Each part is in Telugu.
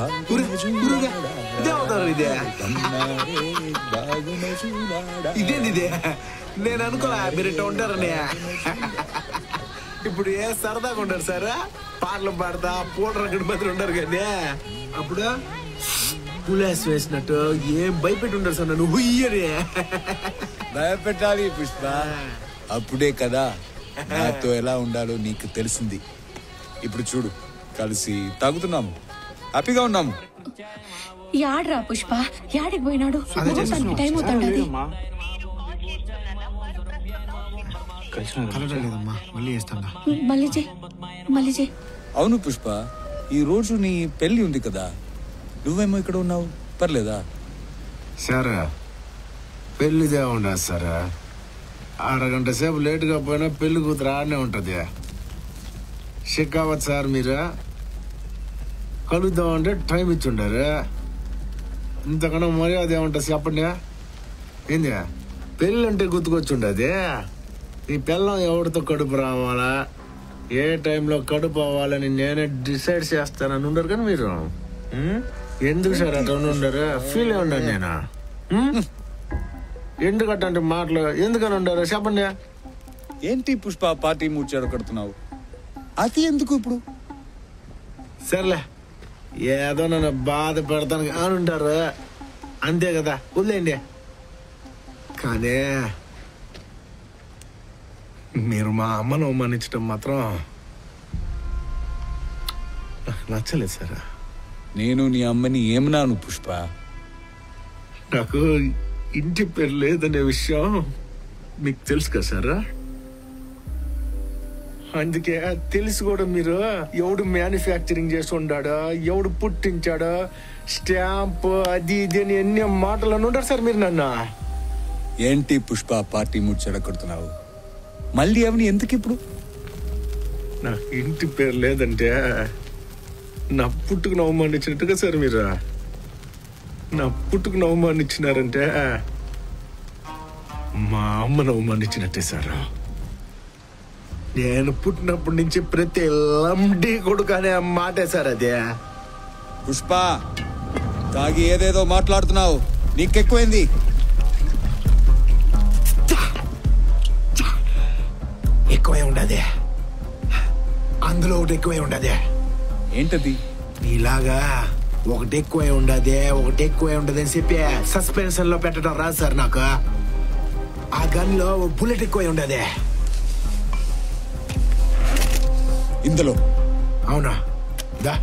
ఇదే అవుతారు ఇదే ఇదేంది ఇదే నేను అనుకోలే మీరు ఇట్లా ఉంటారని ఇప్పుడు ఏ సరదాగా ఉంటారు సార్ పాటలు పాడతా పూట రకడి మంది ఉండరు కానీ అప్పుడు పులేస్ వేసినట్టు ఏం భయపెట్టి ఉంటారు సార్ నన్ను హుయ్యని భయపెట్టాలి పుష్ప అప్పుడే కదా నాతో ఎలా ఉండాలో నీకు తెలిసింది ఇప్పుడు చూడు కలిసి తాగుతున్నాము హ్యాపీగా ఉన్నాము యాడ్రా పుష్ప యాడికి పోయినాడు ముహూర్తానికి టైం అవుతాడు కలటలేదమ్మా మళ్ళీ చేస్తాను మళ్ళీ చెయ్ మళ్ళీ చెయ్ అవును పుష్ప ఈ రోజు నీ పెళ్లి ఉంది కదా నువ్వేమో ఇక్కడ ఉన్నావు పర్లేదా సార్ పెళ్లిదే ఉండదు సార్ అరగంట సేపు లేటుగా పోయినా పెళ్లి కూతురు ఆడనే ఉంటుంది షికావత్ సార్ మీరు కలుద్దామంటే టైం ఇచ్చి ఉండారు ఇంతకన్నా మర్యాద ఏముంటుంది చెప్పండి ఏంది పెళ్ళి అంటే గుర్తుకొచ్చి ఉండదు ఈ పిల్లం ఎవరితో కడుపు రావాలా ఏ టైంలో కడుపు అవ్వాలని నేనే డిసైడ్ చేస్తానని ఉండరు కానీ మీరు ఉం? ఎందుకు సార్ అట్లా ఉండరు ఫీల్ అయి ఉండాను నేను ఉం? ఎందుకట్టంటే మాటలు ఎందుకని ఉండరు చెప్పండి ఏంటి పుష్ప పార్టీ మూడ్చాడు కడుతున్నావు అది ఎందుకు ఇప్పుడు సర్లే ఏదో నన్ను బాధ పెడతాను అని ఉంటారు అంతే కదా వదిలేండి కానీ మీరు మా అమ్మను అవమానించడం మాత్రం నాకు నచ్చలేదు సార్ నేను నీ అమ్మని ఏమన్నాను పుష్ప నాకు ఇంటి పేరు లేదనే విషయం మీకు తెలుసు కదా సార్ అందుకే తెలిసి కూడా మీరు ఎవడు మ్యానుఫ్యాక్చరింగ్ చేసి ఉండాడో ఎవడు పుట్టించాడో స్టాంప్ అది ఇది అని ఎన్ని మాటలు అని ఉంటారు సార్ మీరు నన్ను ఏంటి పుష్ప పార్టీ మూడ్చాడు కడుతున్నావు మళ్ళీ అవని ఎందుకు ఇప్పుడు నాకు ఇంటి పేరు లేదంటే నా పుట్టుకును అవమానించినట్టుగా సార్ మీరు నా పుట్టుకును అవమానించినారంటే మా అమ్మను అవమానించినట్టే సార్ నేను పుట్టినప్పటి నుంచి ప్రతి లండి కొడుకు అనే మాటే సార్ అదే పుష్ప తాగి ఏదేదో మాట్లాడుతున్నావు నీకెక్కువైంది ఎక్కువే ఉండదే అందులో ఒకటి ఎక్కువే ఉండదే ఏంటది ఇలాగా ఒకటి ఎక్కువే ఉండదే ఒకటి ఎక్కువే ఉండదు అని చెప్పి సస్పెన్షన్ లో పెట్టడం రాదు సార్ నాకు ఆ గన్ లో బుల్లెట్ ఎక్కువే ఉండదే ఇందులో అవునా దా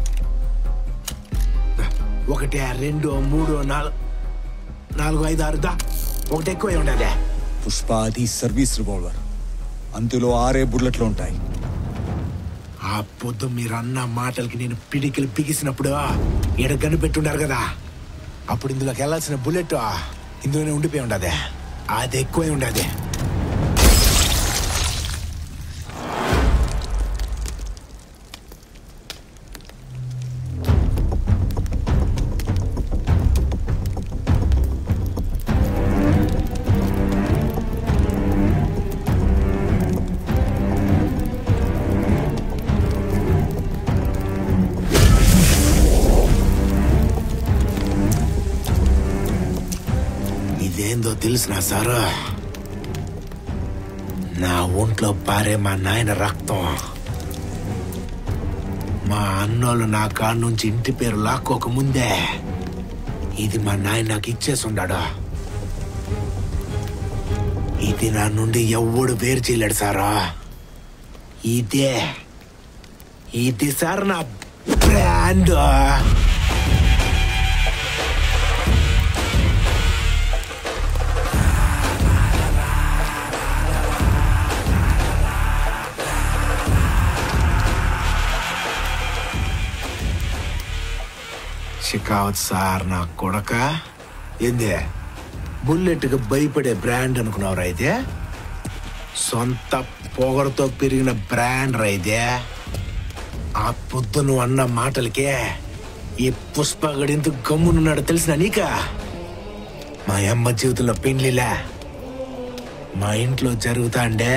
దా. ఒకటి రెండు మూడు నాలుగు నాలుగు ఐదు ఆరు దా ఒకటి ఎక్కువే ఉండదే పుష్ప అది సర్వీస్ రివాల్వర్ అందులో ఆరే బుల్లెట్లు ఉంటాయి ఆ పొద్దు మీరు అన్న మాటలకి నేను పిడికిలు బిగిసినప్పుడు ఈడ గన్ను పెట్టుండారు కదా అప్పుడు ఇందులోకి వెళ్ళాల్సిన బుల్లెట్ ఇందులోనే ఉండిపోయి ఉండదే అది ఎక్కువే ఉండదే ఇదేందో తెలిసిన సారు నా ఒంట్లో పారే మా నాయన రక్తం మా అన్నోళ్ళు నా కాడ నుంచి ఇంటి పేరు లాక్కోక ముందే ఇది మా నాయన నాకు ఇచ్చేసి ఉండాడు ఇది నా నుండి ఎవడు వేరు చేయలేడు సారా ఇదే ఇది సార్ నా బ్రాండ్ షికావత్ సార్ నా కొడక ఏంది బుల్లెట్కి భయపడే బ్రాండ్ అనుకున్నావురా అయితే సొంత పొగరుతో పెరిగిన బ్రాండ్ రా ఇదే ఆ పొద్దు నువ్వు అన్న మాటలకే ఈ పుష్పగడింతు గమ్మునున్నాడు తెలిసిన నీక మా అమ్మ జీవితంలో పెళ్లిలా మా ఇంట్లో జరుగుతాండే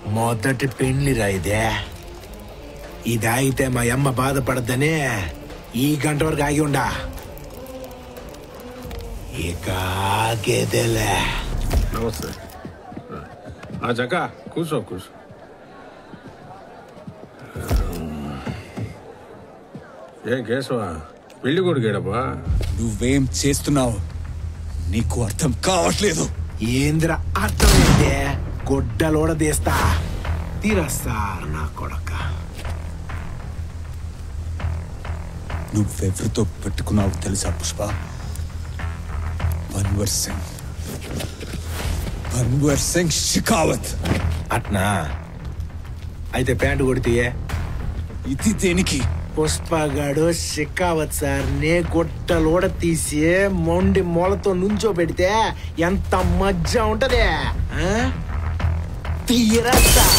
మొదటి పెళ్లిరా ఇదే ఇది అయితే మా అమ్మ బాధపడద్దని ఈ గంట వరకు ఆగి ఉండా ఇక ఆగేదేలే నమస్తే ఆ చక్క కూర్చో కూర్చో ఏం కేశవ పెళ్లి కొడుకేడప్పా నువ్వేం చేస్తున్నావు నీకు అర్థం కావట్లేదు ఏంద్ర అర్థమైందే గొడ్డలోడ తీస్తా తీరస్తారు నా కొడక నువ్వెవరితో పెట్టుకున్నావు తెలుసా పుష్ప బన్వర్ సింగ్ బన్వర్ సింగ్ షికావత్ అట్నా అయితే ప్యాంటు కొడితే ఇది దేనికి పుష్పగాడు షికావత్ సార్ నే గొట్టలోడ తీసి మొండి మొలతో నుంచో పెడితే ఎంత మజ్జ ఉంటది ఆ? తీరా సార్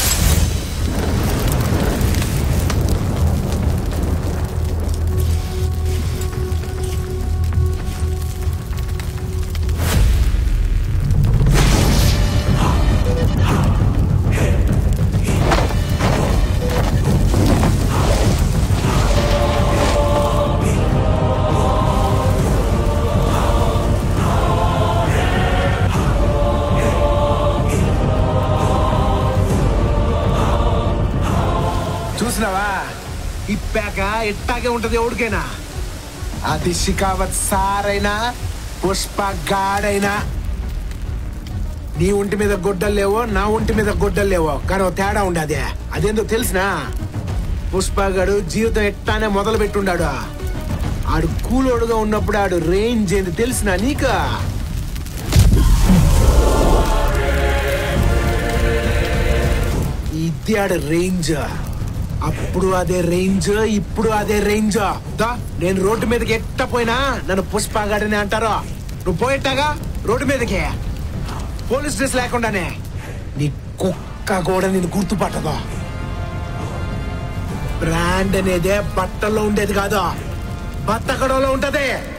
చూసినావా ఇప్పాక ఇట్టాగే ఉంటది ఎవడికైనా అది షికావత్ సారైనా పుష్ప గాడైనా నీ ఒంటి మీద గొడ్డలు లేవో నా ఒంటి మీద గొడ్డలు లేవో కానీ ఓ తేడా ఉండదే అదేందో తెలిసినా పుష్పగాడు జీవితం ఎట్టానే మొదలు పెట్టుండాడు ఆడు కూలోడుగా ఉన్నప్పుడు ఆడు రేంజ్ ఏంది తెలిసినా నీకు ఇది ఆడు రేంజ్ అప్పుడు అదే రేంజ్ ఇప్పుడు అదే రేంజ్ దా నేను రోడ్డు మీదకి ఎట్ట పోయినా నన్ను పుష్పగాడని అంటారు నువ్వు పోయేట్టాగా రోడ్డు మీదకి పోలీస్ డ్రెస్ లేకుండానే నీ కుక్క కూడా నేను గుర్తుపట్టదు బ్రాండ్ అనేదే బట్టల్లో ఉండేది కాదు బత్తకడలో ఉంటది